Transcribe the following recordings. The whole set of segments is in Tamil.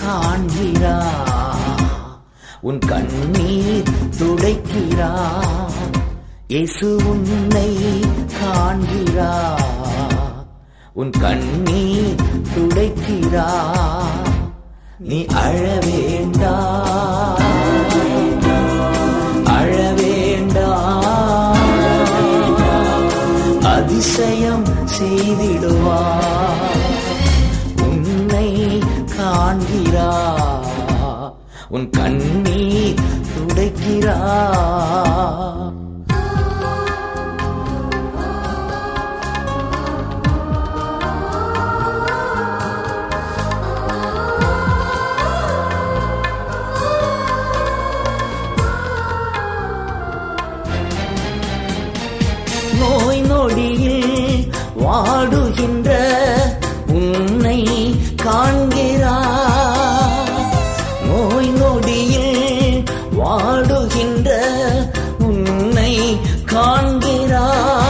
காண்கிறா உன் கண்ணீர் துடைக்கிறா இயேசு உன்னை காண்கிறா உன் கண்ணீர் துடைக்கிறா நீ அழ வேண்டாம் அழ வேண்டாம் அதிசயம் செய்திடுவா உன்னை காண்கிறா உன் கண்ணீர் துடைக்கிறா நோய் நொடியில் வாடுகின்ற உன்னை காண்கிறா நோய் நொடியில் வாடுகின்ற உன்னை காண்கிறா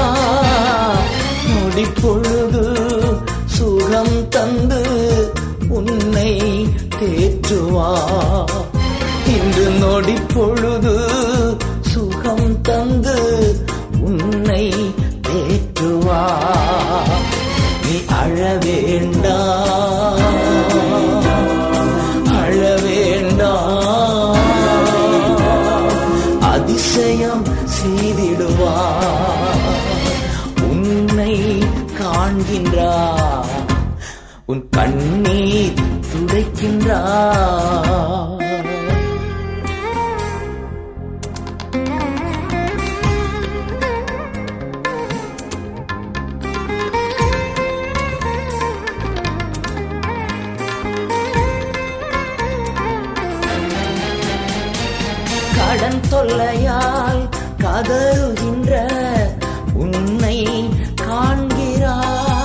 நொடி பொழுது சுகம் தந்து உன்னை தேற்றுவா இன்று நொடி பொழுது சுகம் தந்து உன்னை தேற்றுவா நீ அழ வேண்டாம் அழ வேண்டாம் அதிசயம் செய்திடுவா உன்னை காண்கின்றா உன் கண்ணீர் துடைக்கின்றா கடன் தொல்லையால் கதறுகின்ற உன்னை காண்கிறா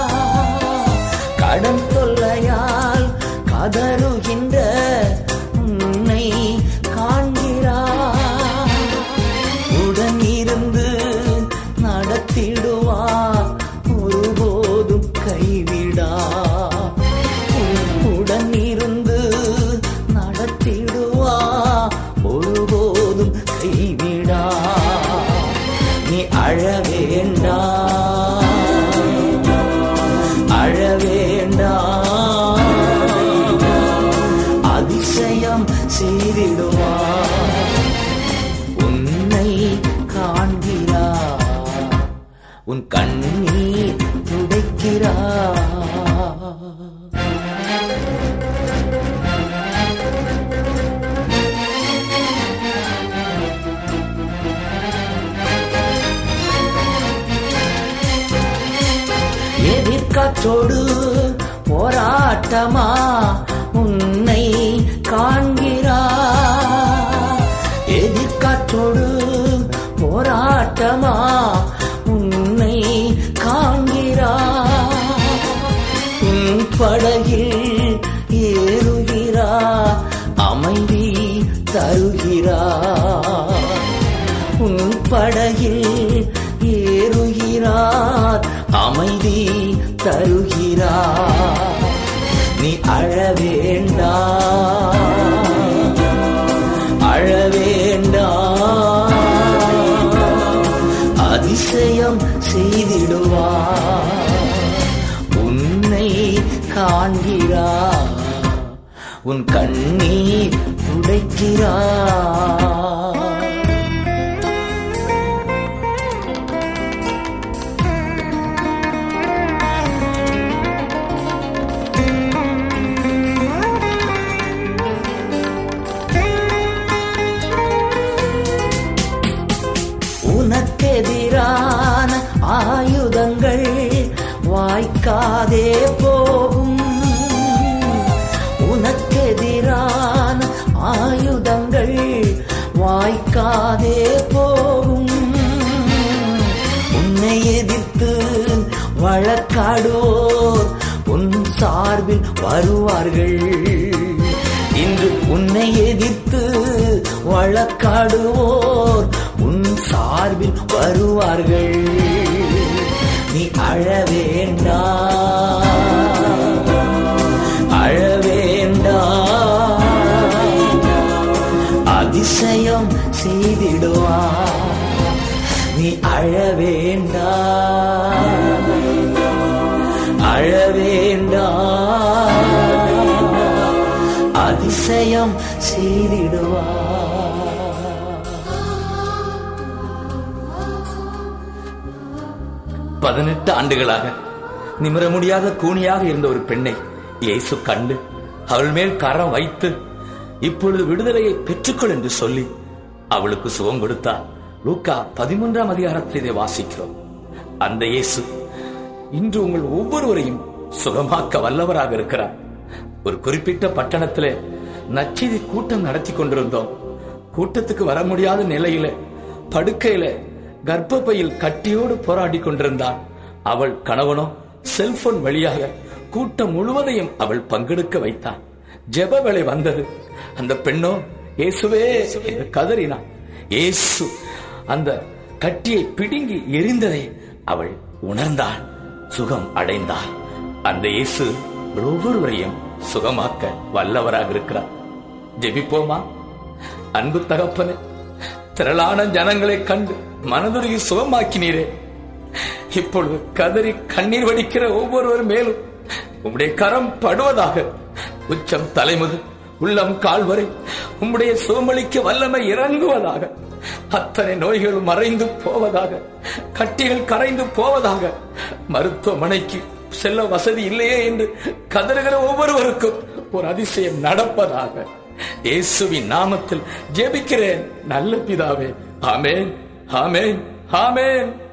கடன் தொல்லையால் கதறுகின்ற உன்னை காண்கிறா உடன் இருந்து நடத்திடுவா ஒருபோதும் கைவிடா உடன் இருந்து நடத்திடுவா ஒருபோதும் கைவிடா நீ அழ வேண்டாம் அழ வேண்டாம் அதிசயம் செய்திடுவா உன்னை காண்கிறா உன் கண்ணீர் துடைக்கிறா எதிர்காற்றோடு போராட்டமா உன்னை காண்கிறா எதிர்காற்றோடு போராட்டமா உன்னை காண்கிறா உன் படகில் ஏறுகிறா அமைதி தருகிறா உன் படகில் ஏறுகிறார் அமைதி தருகிறார் நீ அழ வேண்டாம் அழ வேண்டாம் அதிசயம் செய்திடுவா உன்னை காண்கிறா உன் கண்ணீர் துடைக்கிறா உனக்கெதிரான ஆயுதங்கள் வாய்க்காதே போகும் உனக்கெதிரான ஆயுதங்கள் வாய்க்காதே போகும் உன்னை எதிர்த்து வழக்காடுவோர் உன் சார்பில் வருவார்கள் இன்று உன்னை எதிர்த்து வழக்காடுவோர் உன் சார்பில் வருவார்கள் நீ அழ வேண்டாம் அழ வேண்டாம் வேண்டாம் அதிசயம் செய்திடுவார் பதினெட்டு ஆண்டுகளாக நிமிர முடியாத கூனியாக இருந்த ஒரு பெண்ணை இயேசு கண்டு அவள் மேல் கரம் வைத்து இப்பொழுது விடுதலையை பெற்றுக்கொள் என்று சொல்லி அவளுக்கு சுகம் கொடுத்தார் லூக்கா பதிமூன்றாம் அதிகாரத்தில் இதை வாசிக்கிறோம் அந்த இயேசு இன்று உங்கள் ஒவ்வொருவரையும் சுகமாக்க வல்லவராக இருக்கிறார் ஒரு குறிப்பிட்ட பட்டணத்திலே நச்செய்தி கூட்டம் நடத்தி கொண்டிருந்தோம் கூட்டத்துக்கு வர முடியாத நிலையில படுக்கையில கர்ப்பப்பையில் கட்டியோடு போராடி கொண்டிருந்தாள் அவள் கணவனோ செல்போன் வழியாக கூட்டம் முழுவதையும் அவள் பங்கெடுக்க வைத்தாள் ஜெப வேளை வந்தது அந்த பெண்ணோ இயேசுவே என்று கதறினாள் இயேசு அந்த கட்டியை பிடுங்கி எரிந்ததை அவள் உணர்ந்தாள் சுகம் அடைந்தாள் அந்த இயேசு ஒவ்வொருவரையும் சுகமாக்க வல்லவராக இருக்கிறார் ஜெபிப்போமா அன்பு தகப்பனே திரளான ஜனங்களை கண்டு மனதுருகி சுகமாக்கினீரே இப்பொழுது கதறி கண்ணீர் வடிக்கிற ஒவ்வொருவர் மேலும் உம்முடைய கரம் படுவதாக உச்சம் தலைமுது உள்ளம் கால் வரை உம்முடைய சுகமளிக்க வல்லமை இறங்குவதாக அத்தனை நோய்கள் மறைந்து போவதாக கட்டிகள் கரைந்து போவதாக மருத்துவமனைக்கு செல்ல வசதி இல்லையே என்று கதறுகிற ஒவ்வொருவருக்கும் ஒரு அதிசயம் நடப்பதாக இயேசுவின் நாமத்தில் ஜெபிக்கிறேன் நல்ல பிதாவே ஆமேன் ஆமேன் ஆமேன்